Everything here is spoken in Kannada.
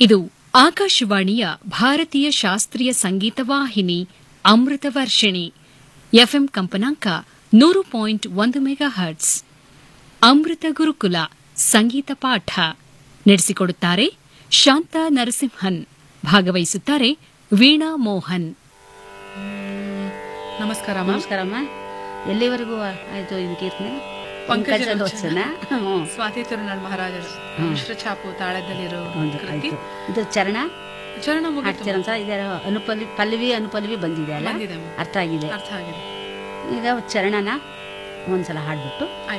ಇದು ಆಕಾಶವಾಣಿಯ ಭಾರತೀಯ ಶಾಸ್ತ್ರೀಯ ಸಂಗೀತ ವಾಹಿನಿ ಅಮೃತ ವರ್ಷಿಣಿ ಎಫ್ಎಂ ಕಂಪನಾಂಕ ನೂರು ಪಾಯಿಂಟ್ ಒಂದು ಮೆಗಾ ಹರ್ಟ್ಸ್ ಅಮೃತ ಗುರುಕುಲ ಸಂಗೀತ ಪಾಠ ನಡೆಸಿಕೊಡುತ್ತಾರೆ ಶಾಂತ ನರಸಿಂಹನ್ ಭಾಗವಹಿಸುತ್ತಾರೆ ವೀಣಾ ಮೋಹನ್ ನಮಸ್ಕಾರ ಅಮ್ಮ. ನಮಸ್ಕಾರಮ್ಮ ಎಲ್ಲಿವರೆಗೂ ಆಯ್ತು ಇದು ಕೀರ್ತನೆ ಪಂಕಜಲೋಚನ. ಪಂಕಜಲೋಚನ ಹ್ಮ್. ಸ್ವಾತಿ ತಿರುನಾಳ್ ಮಹಾರಾಜರ ಮಿಶ್ರ ಛಾಪು ತಾಳದಲ್ಲಿರೋ ಹೌದು ಕೃತಿ ಆಯ್ತು ಇದು ಚರಣ ಚರಣ ಮುಗಿತು ಹಾಡ್ತೀರ ಅಂತ ಇದರ ಅನುಪಲ್ವಿ ಪಲ್ಲವಿ ಅನುಪಲ್ವಿ ಬಂದಿದೆ ಅಲ್ಲ ಬಂದಿದೆ ಅಮ್ಮ. ಅರ್ಥ ಆಗಿದೆ ಅರ್ಥ ಆಗಿದೆ ಈಗ ಚರಣನ ಒಂದ್ಸಲ ಹಾಡ್ಬಿಟ್ಟು